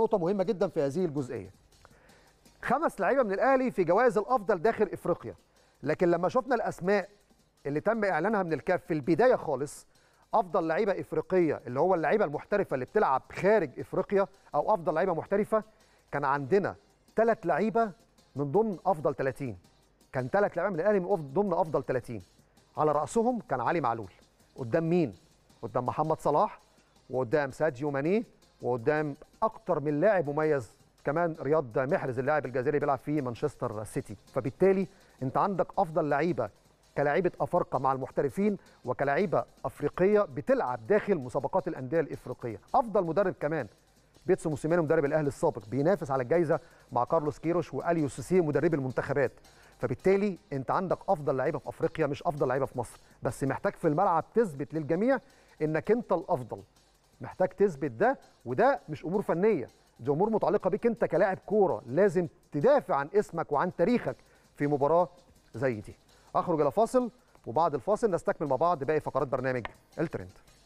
نقطه مهمه جدا في هذه الجزئيه خمس لعيبه من الاهلي في جوائز الافضل داخل افريقيا لكن لما شفنا الاسماء اللي تم اعلانها من الكاف في البدايه خالص افضل لعيبه افريقيه اللي هو اللعيبه المحترفه اللي بتلعب خارج افريقيا او افضل لعيبه محترفه كان عندنا ثلاث لعيبه من ضمن افضل 30 كان ثلاث لعيبه من الاهلي من أف- ضمن افضل 30 على راسهم كان علي معلول قدام مين قدام محمد صلاح وقدام ساديو ماني وقدام اكتر من لاعب مميز كمان رياض محرز اللاعب الجزائري بيلعب في مانشستر سيتي فبالتالي انت عندك افضل لعيبه كلاعيبه افارقه مع المحترفين وكلاعيبه افريقيه بتلعب داخل مسابقات الانديه الافريقيه افضل مدرب كمان بيتسو موسيماني مدرب الاهلي السابق بينافس على الجائزه مع كارلوس كيروش واليو سيسي مدربي المنتخبات فبالتالي انت عندك افضل لعيبه في افريقيا مش افضل لعيبه في مصر بس محتاج في الملعب تثبت للجميع انك انت الافضل محتاج تثبت ده وده مش امور فنيه دي امور متعلقه بيك انت كلاعب كوره لازم تدافع عن اسمك وعن تاريخك في مباراه زي دي اخرج الى فاصل وبعد الفاصل نستكمل مع بعض باقي فقرات برنامج الترند